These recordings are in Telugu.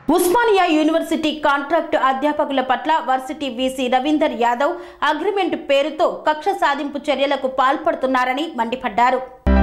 ఉస్మానియా యూనివర్సిటీ కాంట్రాక్ట్ అధ్యాపకుల పట్ల varsity VC Ravinder Yadav agreement పేరుతో కక్ష సాధింపు చర్యలకు పాల్పడుతున్నారని మండిపడ్డారు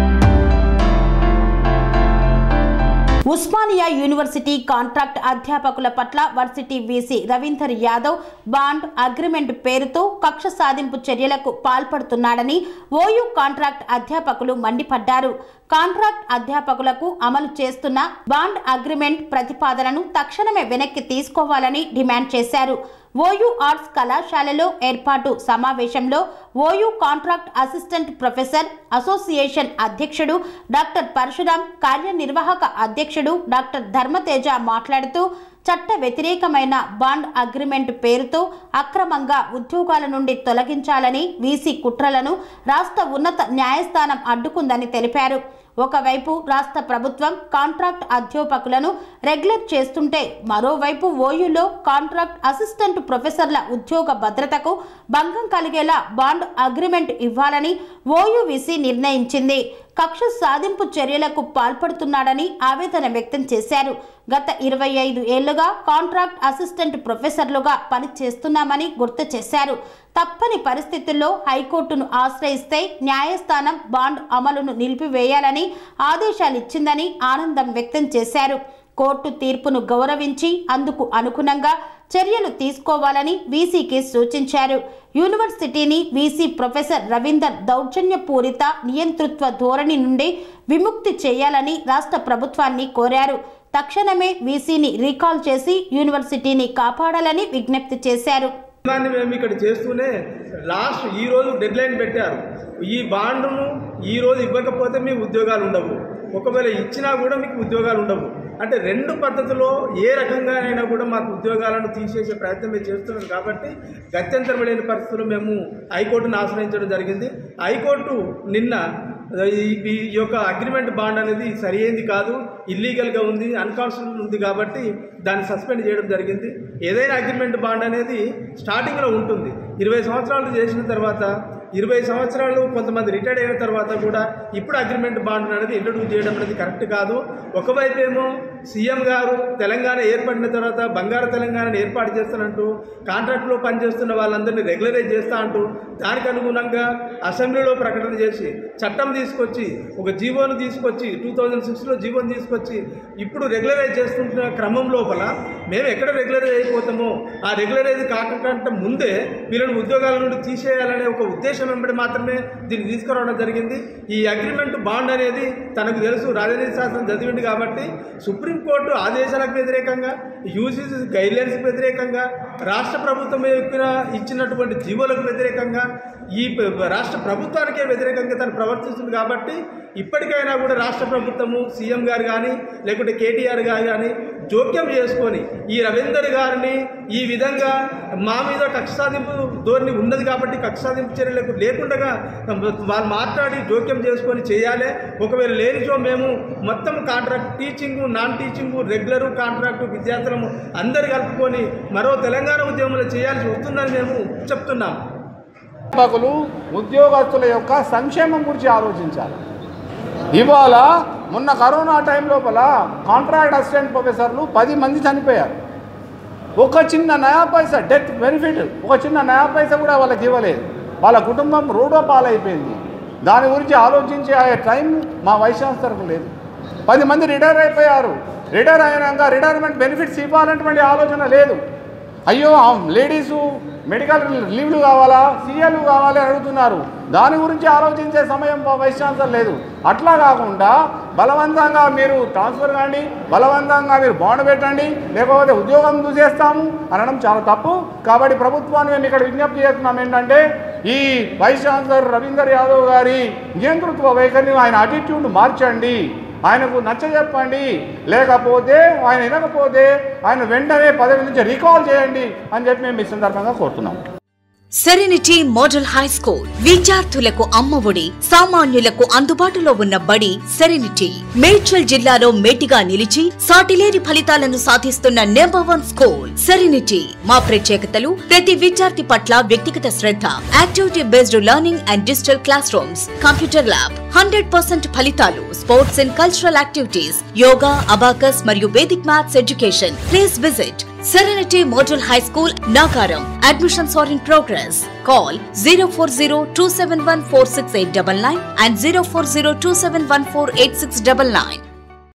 ఉస్మానియా యూనివర్సిటీ కాంట్రాక్ట్ అధ్యాపకుల పట్ల varsity VC Ravinder Yadav bond agreement పేరుతో కక్ష సాధింపు చర్యలకు పాల్పడుతున్నాడని ఓయూ కాంట్రాక్ట్ అధ్యాపకులు మండిపడ్డారు కాంట్రాక్ట్ అధ్యాపకులకు అమలు చేస్తున్న బాండ్ అగ్రిమెంట్ ప్రతిపాదనను తక్షణమే వెనక్కి తీసుకోవాలని డిమాండ్ చేశారు ఓయూ ఆర్ట్స్ కళాశాలలో ఏర్పాటు సమావేశంలో OU contract assistant professor association అధ్యక్షుడు డాక్టర్ పరశురాం కార్యనిర్వాహక అధ్యక్షుడు డాక్టర్ ధర్మతేజ మాట్లాడుతూ చట్ట వ్యతిరేకమైన బాండ్ అగ్రిమెంట్ పేరుతో అక్రమంగా ఉద్యోగాల నుండి తొలగించాలని వీసీ కుట్రలను రాష్ట్ర ఉన్నత న్యాయస్థానం అడ్డుకుందని తెలిపారు ఒకవైపు రాష్ట్ర ప్రభుత్వం కాంట్రాక్ట్ అధ్యాపకులను రెగ్యులర్ చేస్తుంటే మరోవైపు ఓయూలో కాంట్రాక్ట్ అసిస్టెంట్ ప్రొఫెసర్ల ఉద్యోగ భద్రతకు భంగం కలిగేలా బాండ్ అగ్రిమెంట్ ఇవ్వాలని ఓయూవిసి నిర్ణయించింది కక్ష సాధింపు చర్యలకు పాల్పడుతున్నాడని ఆవేదన వ్యక్తం చేశారు గత ఇరవై ఐదు ఏళ్లుగా కాంట్రాక్ట్ అసిస్టెంట్ ప్రొఫెసర్లుగా పనిచేస్తున్నామని గుర్తు చేశారు తప్పని పరిస్థితుల్లో హైకోర్టును ఆశ్రయిస్తే న్యాయస్థానం బాండ్ అమలును నిలిపివేయాలని ఆదేశాలిచ్చిందని ఆనందం వ్యక్తం చేశారు కోర్టు తీర్పును గౌరవించి అందుకు అనుగుణంగా చర్యలు తీసుకోవాలని వీసీకి సూచించారు యూనివర్సిటీని వీసీ ప్రొఫెసర్ రవీందర్ దౌర్జన్యపూరిత నియంతృత్వ ధోరణి నుండి విముక్తి చేయాలని రాష్ట్ర ప్రభుత్వాన్ని కోరారు తక్షణమే వీసీని రీకాల్ చేసి యూనివర్సిటీని కాపాడాలని విజ్ఞప్తి చేశారు దాన్ని మేము ఇక్కడ చేస్తూనే లాస్ట్ ఈ రోజు డెడ్ లైన్ పెట్టారు ఈ బాండును ఈ రోజు ఇవ్వకపోతే మీకు ఉద్యోగాలు ఉండవు ఒకవేళ ఇచ్చినా కూడా మీకు ఉద్యోగాలు ఉండవు అంటే రెండు పద్ధతిలో ఏ రకంగా అయినా కూడా మాకు ఉద్యోగాలను తీసేసే ప్రయత్నం మేము చేస్తున్నాం కాబట్టి గత్యంతరపడిన పరిస్థితుల్లో మేము హైకోర్టును ఆశ్రయించడం జరిగింది హైకోర్టు నిన్న ఈ ఈ యొక్క అగ్రిమెంట్ బాండ్ అనేది సరైనది కాదు ఇల్లీగల్గా ఉంది అన్కాన్స్టిట్యూషన్ ఉంది కాబట్టి దాన్ని సస్పెండ్ చేయడం జరిగింది ఏదైనా అగ్రిమెంట్ బాండ్ అనేది స్టార్టింగ్లో ఉంటుంది ఇరవై సంవత్సరాలు చేసిన తర్వాత ఇరవై సంవత్సరాలు కొంతమంది రిటైర్డ్ అయిన తర్వాత కూడా ఇప్పుడు అగ్రిమెంట్ బాండ్ అనేది ఇంట్రడ్యూస్ చేయడం అనేది కరెక్ట్ కాదు ఒకవైపు ఏమో సీఎం గారు తెలంగాణ ఏర్పడిన తర్వాత బంగారు తెలంగాణను ఏర్పాటు చేస్తానంటూ కాంట్రాక్ట్లో పనిచేస్తున్న వాళ్ళందరినీ రెగ్యులరైజ్ చేస్తా అంటూ దానికి అనుగుణంగా అసెంబ్లీలో ప్రకటన చేసి చట్టం తీసుకొచ్చి ఒక జీవోను తీసుకొచ్చి టూ థౌజండ్ సిక్స్లో జీవోను తీసుకొచ్చి ఇప్పుడు రెగ్యులరైజ్ చేస్తుంటున్న క్రమం లోపల మేము ఎక్కడ రెగ్యులరైజ్ అయిపోతామో ఆ రెగ్యులరైజ్ కాకుండా ముందే వీళ్ళని ఉద్యోగాల నుండి తీసేయాలనే ఒక ఉద్దేశం వెంబడి మాత్రమే దీన్ని తీసుకురావడం జరిగింది ఈ అగ్రిమెంట్ బాండ్ అనేది తనకు తెలుసు రాజనీతి శాస్త్రం చదివింది కాబట్టి సుప్రీంకోర్టు ఆదేశాలకు వ్యతిరేకంగా యూజీసీ గైడ్లైన్స్కి వ్యతిరేకంగా రాష్ట్ర ప్రభుత్వం యొక్క ఇచ్చినటువంటి జీవోలకు వ్యతిరేకంగా ఈ ప- రాష్ట్ర ప్రభుత్వానికే వ్యతిరేకంగా తను ప్రవర్తిస్తుంది కాబట్టి ఇప్పటికైనా కూడా రాష్ట్ర ప్రభుత్వము సీఎం గారు కానీ లేకుంటే కేటీఆర్ గారు కానీ జోక్యం చేసుకొని ఈ రవీందర్ గారిని ఈ విధంగా మా మీద కక్ష సాధింపు ధోరణి ఉన్నది కాబట్టి కక్ష సాధింపు చర్యలకు లేకుండా వాళ్ళు మాట్లాడి జోక్యం చేసుకొని చేయాలి ఒకవేళ లేనిచో మేము మొత్తం contract teaching non teaching regular contract విద్యార్థులము అందరు కలుపుకొని మరో తెలంగాణ ఉద్యమంలో చేయాల్సి వస్తుందని మేము చెప్తున్నాం అధ్యాపకులు ఉద్యోగస్తుల యొక్క సంక్షేమం గురించి ఆలోచించాలి ఇవాళ మొన్న కరోనా టైం లోపల కాంట్రాక్ట్ అసిస్టెంట్ ప్రొఫెసర్లు పది మంది చనిపోయారు ఒక చిన్న నయా పైసా డెత్ బెనిఫిట్ ఒక చిన్న నయా పైసా కూడా వాళ్ళకి ఇవ్వలేదు వాళ్ళ కుటుంబం రోడ్డో పాలైపోయింది దాని గురించి ఆలోచించే ఆ టైం మా వైస్ ఛాన్సలర్కు లేదు పది మంది రిటైర్ అయిపోయారు రిటైర్ అయినాక రిటైర్మెంట్ బెనిఫిట్స్ ఇవ్వాలన్నటువంటి ఆలోచన లేదు అయ్యో ఆ లేడీసు మెడికల్ లీవ్లు కావాలా సీఎలు కావాలి అని అడుగుతున్నారు దాని గురించి ఆలోచించే సమయం మా వైస్ ఛాన్సలర్ లేదు అట్లా కాకుండా బలవంతంగా మీరు ట్రాన్స్ఫర్ కాండి బలవంతంగా మీరు బాండ్ పెట్టండి లేకపోతే ఉద్యోగం చూసేస్తాము అనడం చాలా తప్పు కాబట్టి ప్రభుత్వాన్ని మేము ఇక్కడ విజ్ఞప్తి చేస్తున్నాం ఏంటంటే ఈ వైస్ ఛాన్సలర్ రవీందర్ యాదవ్ గారి నియంతృత్వ వైఖరిని ఆయన అటిట్యూడ్ మార్చండి ఆయనకు నచ్చజెప్పండి లేకపోతే ఆయన వినకపోతే ఆయన వెంటనే పదవి నుంచి రీకాల్ చేయండి అని చెప్పి మేము ఈ సందర్భంగా కోరుతున్నాం సెరెనిటీ మోడల్ హై స్కూల్ విద్యార్థులకు అమ్మఒడి సామాన్యులకు అందుబాటులో ఉన్న బడి సెరెనిటీ మేడ్చల్ జిల్లాలో మేటిగా నిలిచి సాటిలేని ఫలితాలను సాధిస్తున్న నెంబర్ వన్ స్కూల్ సెరెనిటీ మా ప్రత్యేకతలు ప్రతి విద్యార్థి పట్ల వ్యక్తిగత శ్రద్ధ activity based learning and digital class rooms computer lab hundred percent ఫలితాలు sports and cultural activities yoga abacus మరియు Vedic maths education please visit Serenity Model High School, Nagaram. Admissions are in progress. Call 040 and 040 271 8699.